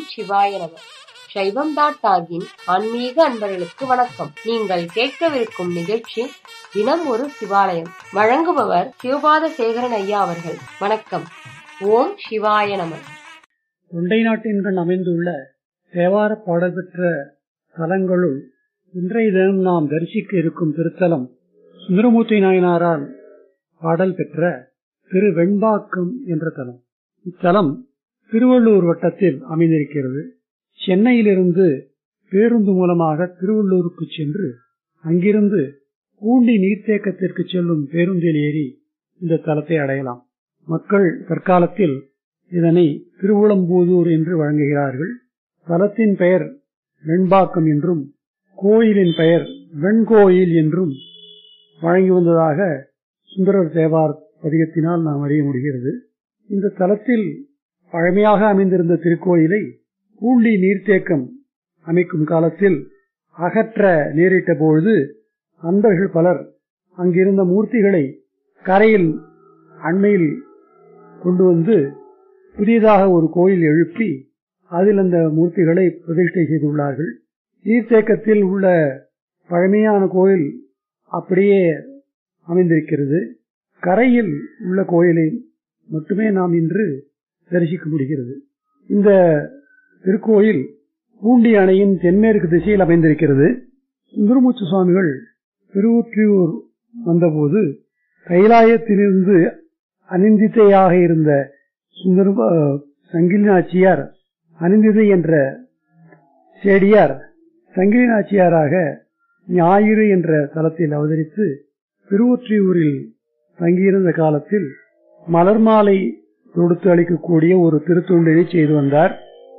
ஓம் சிவாய நம சைவம் டாட் டாகின் ஆன்மீக அன்பர்களுக்கு வணக்கம் நீங்கள் கேட்கவிருக்கும் நிகழ்ச்சி தினம் ஒரு சிவாலயம் வழங்குபவர் சிவபாத சேகரன் ஐயா அவர்கள் வணக்கம் ஓம் சிவாய நம தொண்டை நாட்டின்கண் அமைந்துள்ள தேவார பாடல் பெற்ற தலங்களுள் இன்றைய தினம் நாம் தரிசிக்க இருக்கும் திருத்தலம் சுந்தரமூர்த்தி நாயனாரால் பாடல் பெற்ற திரு வெண்பாக்கம் என்ற தலம் இத்தலம் திருவள்ளூர் வட்டத்தில் அமைந்திருக்கிறது சென்னையிலிருந்து பேருந்து மூலமாக திருவள்ளூருக்கு சென்று அங்கிருந்து பூண்டி நீர்த்தேக்கத்திற்கு செல்லும் பேருந்தில் ஏறி இந்த தலத்தை அடையலாம் மக்கள் தற்காலத்தில் இதனை திருவுளம்பூதூர் என்று வழங்குகிறார்கள் தலத்தின் பெயர் வெண்பாக்கம் என்றும் கோயிலின் பெயர் வெண்கோயில் என்றும் வழங்கி வந்ததாக சுந்தரர் தேவார் பதிகத்தினால் நாம் அறிய முடிகிறது இந்த தலத்தில் பழமையாக அமைந்திருந்த திருக்கோயிலை பூண்டி நீர்த்தேக்கம் அமைக்கும் காலத்தில் அகற்ற நேரிட்ட பொழுது அன்பர்கள் பலர் அங்கிருந்த மூர்த்திகளை கரையில் அண்மையில் கொண்டு வந்து புதியதாக ஒரு கோயில் எழுப்பி அதில் அந்த மூர்த்திகளை பிரதிஷ்டை செய்துள்ளார்கள் நீர்த்தேக்கத்தில் உள்ள பழமையான கோயில் அப்படியே அமைந்திருக்கிறது கரையில் உள்ள கோயிலை மட்டுமே நாம் இன்று தரிசிக்க முடிகிறது இந்த திருக்கோயில் பூண்டி அணையின் தென்மேற்கு திசையில் அமைந்திருக்கிறது சுந்தரமூச்சு சுவாமிகள் திருவொற்றியூர் வந்தபோது கைலாயத்திலிருந்து அனிந்தித்தையாக இருந்த சுந்தர சங்கிலி நாச்சியார் அனிந்திதை என்ற செடியார் சங்கிலி நாச்சியாராக ஞாயிறு என்ற தலத்தில் அவதரித்து திருவொற்றியூரில் தங்கியிருந்த காலத்தில் மலர் மாலை தொடுத்து அளிக்கக்கூடிய ஒரு திருத்தொண்டினை செய்து வந்தார்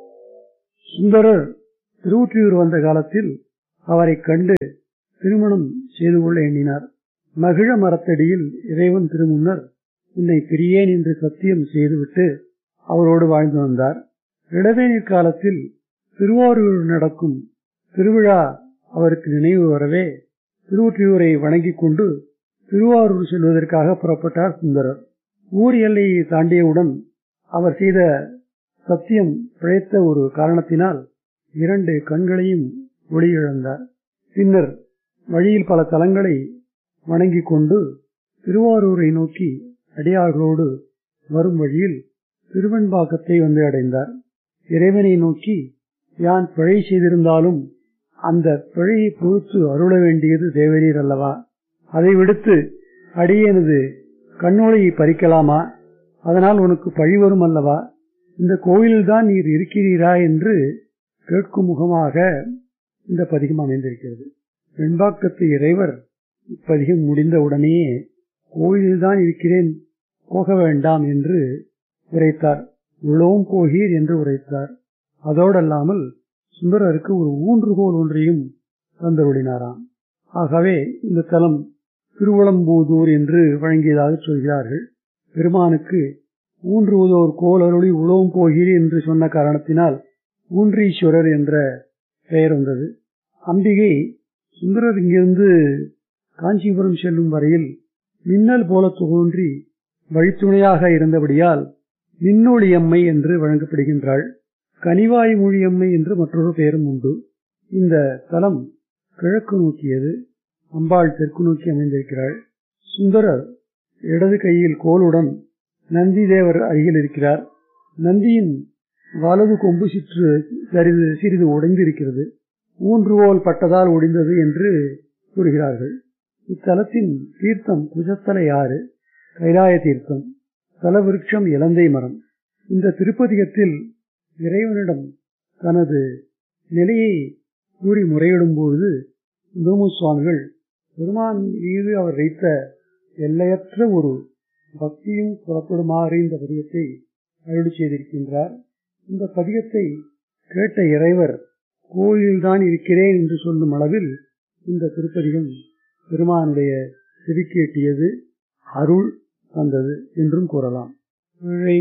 சுந்தரர் திருவொற்றியூர் வந்த காலத்தில் அவரை கண்டு திருமணம் செய்து கொள்ள எண்ணினார் மகிழ மரத்தடியில் இறைவன் திருமுன்னர் உன்னை பிரியேன் என்று சத்தியம் செய்துவிட்டு அவரோடு வாழ்ந்து வந்தார் இளவேநீர் காலத்தில் திருவாரூர் நடக்கும் திருவிழா அவருக்கு நினைவு வரவே திருவொற்றியூரை வணங்கிக் கொண்டு திருவாரூர் செல்வதற்காக புறப்பட்டார் சுந்தரர் ஊர் எல்லையை தாண்டியவுடன் அவர் செய்த சத்தியம் பிழைத்த ஒரு காரணத்தினால் இரண்டு கண்களையும் ஒளி இழந்தார் பின்னர் வழியில் பல தலங்களை வணங்கிக் கொண்டு திருவாரூரை நோக்கி அடியார்களோடு வரும் வழியில் திருவெண்பாக்கத்தை வந்து அடைந்தார் இறைவனை நோக்கி யான் பிழை செய்திருந்தாலும் அந்த பிழையை பொறுத்து அருள வேண்டியது தேவரீர் அல்லவா அதை விடுத்து அடியேனது கண்ணோலையை பறிக்கலாமா அதனால் உனக்கு பழி வரும் அல்லவா இந்த கோயில்தான் நீர் இருக்கிறீரா என்று கேட்கும் முகமாக இந்த பதிகம் அமைந்திருக்கிறது வெண்பாக்கத்து இறைவர் இப்பதிகம் முடிந்த உடனேயே கோயிலில்தான் இருக்கிறேன் போக வேண்டாம் என்று உரைத்தார் உளவும் போகீர் என்று உரைத்தார் அதோடல்லாமல் சுந்தரருக்கு ஒரு ஊன்றுகோல் ஒன்றையும் தந்தருளினாராம் ஆகவே இந்த தலம் திருவளம்பூதூர் என்று வழங்கியதாக சொல்கிறார்கள் பெருமானுக்கு ஊன்றுவதோர் கோல் அருளி உழவும் போகிறீர் என்று சொன்ன காரணத்தினால் ஊன்றீஸ்வரர் என்ற பெயர் வந்தது அம்பிகை சுந்தரர் இங்கிருந்து காஞ்சிபுரம் செல்லும் வரையில் மின்னல் போல தோன்றி வழித்துணையாக இருந்தபடியால் மின்னொளியம்மை என்று வழங்கப்படுகின்றாள் கனிவாய் மொழியம்மை என்று மற்றொரு பெயரும் உண்டு இந்த தலம் கிழக்கு நோக்கியது அம்பாள் தெற்கு நோக்கி அமைந்திருக்கிறாள் சுந்தரர் இடது கையில் கோலுடன் நந்தி தேவர் அருகில் இருக்கிறார் நந்தியின் வலது கொம்பு சிற்று சிறிது சிறிது உடைந்திருக்கிறது ஊன்றுகோல் பட்டதால் ஒடிந்தது என்று கூறுகிறார்கள் இத்தலத்தின் தீர்த்தம் குஜத்தலை ஆறு கைலாய தீர்த்தம் தலவிருட்சம் இலந்தை மரம் இந்த திருப்பதிகத்தில் இறைவனிடம் தனது நிலையை கூறி முறையிடும் பொழுது சுந்தரமு சுவாமிகள் பெருமான் மீது அவர் வைத்த எல்லையற்ற ஒரு பக்தியும் புறப்படுமாறு இந்த பதிகத்தை அருளி செய்திருக்கின்றார் இந்த பதிகத்தை கேட்ட இறைவர் கோயில்தான் இருக்கிறேன் என்று சொல்லும் அளவில் இந்த திருப்பதிகம் பெருமானுடைய செவிக்கேட்டியது அருள் வந்தது என்றும் கூறலாம்